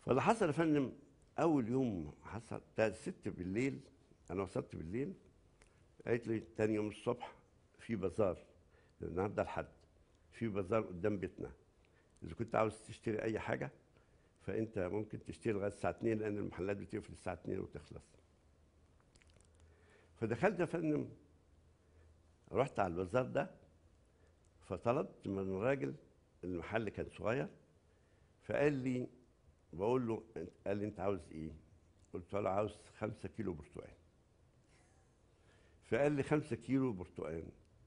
فاللي حصل يا فندم اول يوم حصل بتاع الست بالليل انا وصلت بالليل قالت لي تاني يوم الصبح في بازار النهارده الحد في بازار قدام بيتنا اذا كنت عاوز تشتري اي حاجه فانت ممكن تشتري لغايه الساعه 2 لان المحلات بتقفل الساعه 2 وتخلص فدخلت يا فندم رحت على البازار ده فطلبت من الراجل المحل كان صغير فقال لي بقول له أنت- قال لي انت عاوز ايه؟ قلت له عاوز خمسة كيلو برتقال فقال لي خمسة كيلو برتقال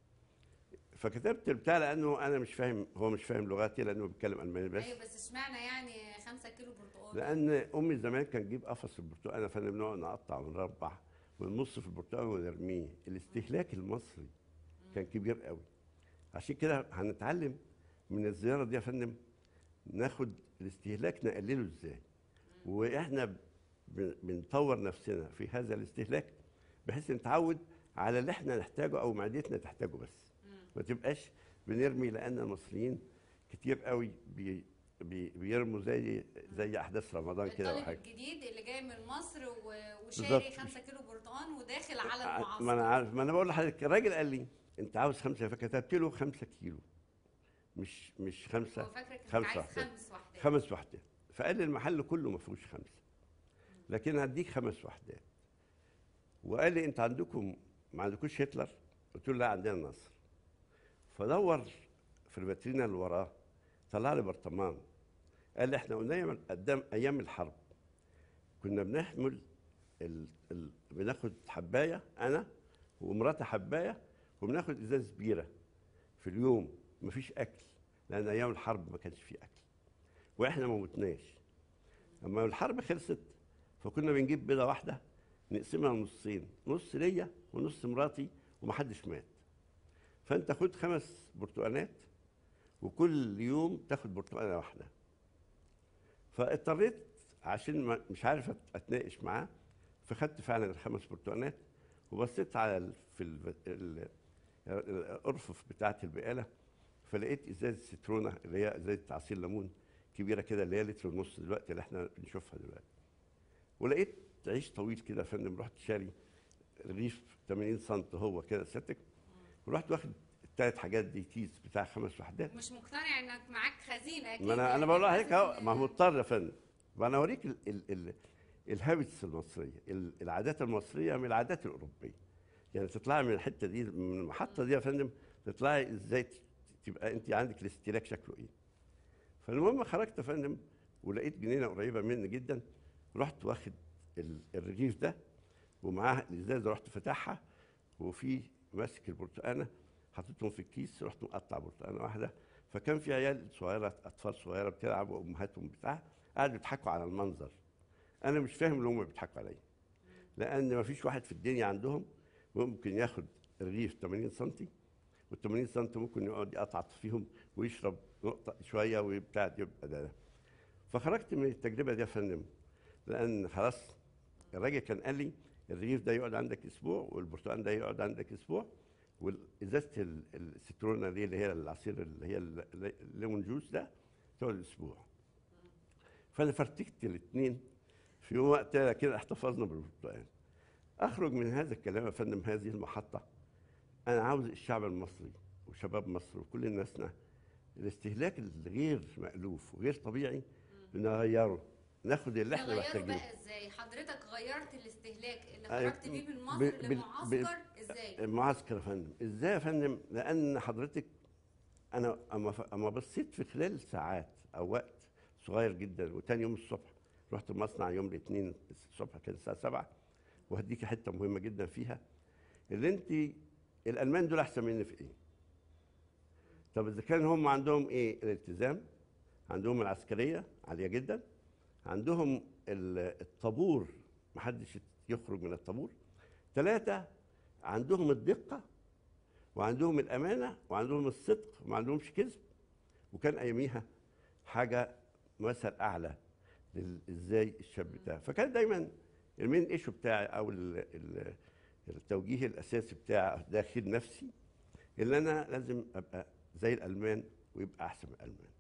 فكتبت البتاع لانه انا مش فاهم هو مش فاهم لغاتي لانه بيتكلم الماني بس ايوه بس اشمعنى يعني 5 كيلو برتقال لان امي زمان كان تجيب قفص البرتقال انا فاهم بنقعد نقطع ونربع ونمص في البرتقال ونرميه الاستهلاك المصري كان كبير قوي عشان كده هنتعلم من الزياره دي يا فندم ناخد الاستهلاك نقلله ازاي واحنا ب- بنطور نفسنا في هذا الاستهلاك بحيث نتعود على اللي احنا نحتاجه او معدتنا تحتاجه بس ما تبقاش بنرمي لان المصريين كتير قوي بي بي بيرموا زي زي احداث رمضان كده الطالب وحاجه الجديد اللي جاي من مصر و- بالظبط. وشاري 5 كيلو برتقال وداخل على ما المعسكر انا عارف ما انا بقول لحضرتك الراجل قال لي انت عاوز خمسه فكتبت له خمسة كيلو مش مش خمسه هو فاكرك انك خمسة عايز وحدات. خمس وحدات خمس وحدات فقال لي المحل كله ما فيهوش خمسه لكن هديك خمس وحدات وقال لي انت عندكم ما عندكوش هتلر قلت له لا عندنا نصر فدور في الفاترينا اللي وراه طلع لي برطمان قال لي احنا قلنا أيام- قدام ايام الحرب كنا بنحمل ال... ال... بناخد حبايه انا ومراتي حبايه وبناخد ازاز بيره في اليوم مفيش اكل لان ايام الحرب ما كانش فيه اكل واحنا ما متناش اما الحرب خلصت فكنا بنجيب بيضه واحده نقسمها نصين نص ليا ونص مراتي ومحدش مات فانت خد خمس برتقانات وكل يوم تاخد برتقانه واحده فاضطريت عشان ما مش عارف أت- اتناقش معاه فخدت فعلا الخمس برتقانات وبصيت على ال- في ال- ال- الارفف بتاعه البقاله فلقيت ازازه سترونه اللي هي ازازه عصير ليمون كبيره كده اللي هي لتر ونص دلوقتي اللي احنا بنشوفها دلوقتي ولقيت عيش طويل كده يا فندم رحت شاري رغيف 80 سم هو كده ساتك ورحت واخد الثلاث حاجات دي كيس بتاع خمس وحدات مش مقتنع انك معاك خزينه اكيد ما انا انا يعني بقول لها لازم هيك اهو ن- ما هو مضطر يا فندم ما انا اوريك ال ال ال الهابتس المصريه ال- العادات المصريه من العادات الاوروبيه يعني تطلعي من الحته دي من المحطه دي يا فندم تطلعي ازاي ت- تبقى انت عندك الاستهلاك شكله ايه فالمهم خرجت يا فندم ولقيت جنينه قريبه مني جدا رحت واخد ال- الرغيف ده ومعاه الازازه رحت فاتحها وفي ماسك البرتقانه حطيتهم في الكيس رحت مقطع برتقانه واحده فكان في عيال صغيره اطفال صغيره بتلعب وامهاتهم بتاع قعدوا يضحكوا على المنظر انا مش فاهم اللي هم بيضحكوا عليا لان ما فيش واحد في الدنيا عندهم ممكن ياخد رغيف 80 سم وال 80 سم ممكن يقعد يقطع فيهم ويشرب نقطه شويه وبتاع يبقى ده, ده فخرجت من التجربه دي يا فندم لان خلاص الراجل كان قال لي الرغيف ده يقعد عندك اسبوع والبرتقال ده يقعد عندك اسبوع وازازه ال- السترونه دي اللي هي العصير اللي هي ال- الليمون جوس ده تقعد اسبوع فانا فرتكت الاثنين في وقت كده احتفظنا بالبرتقال اخرج من هذا الكلام يا فندم هذه المحطه انا عاوز الشعب المصري وشباب مصر وكل الناسنا الاستهلاك الغير مألوف وغير طبيعي نغيره ناخد اللي احنا نغيره محتاجينه بقى ازاي حضرتك غيرت الاستهلاك اللي أيوة. خرجت بيه من مصر ب- بال- للمعسكر ازاي المعسكر يا فندم ازاي يا فندم لان حضرتك انا اما ف- اما بصيت في خلال ساعات او وقت صغير جدا وتاني يوم الصبح رحت المصنع يوم الاثنين الصبح كان الساعه 7 وهديكي حته مهمه جدا فيها اللي انت الالمان دول احسن مني في ايه؟ طب اذا كان هم عندهم ايه؟ الالتزام عندهم العسكريه عاليه جدا عندهم ال- الطابور محدش يخرج من الطابور ثلاثة عندهم الدقة وعندهم الأمانة وعندهم الصدق وما عندهمش كذب وكان أياميها حاجة مثل أعلى لل- إزاي الشاب بتاعه فكان دايما المين ايشو بتاعي أو ال- ال- التوجيه الأساسي بتاعي داخل نفسي اللي أنا لازم أبقى زي الألمان ويبقى أحسن من الألمان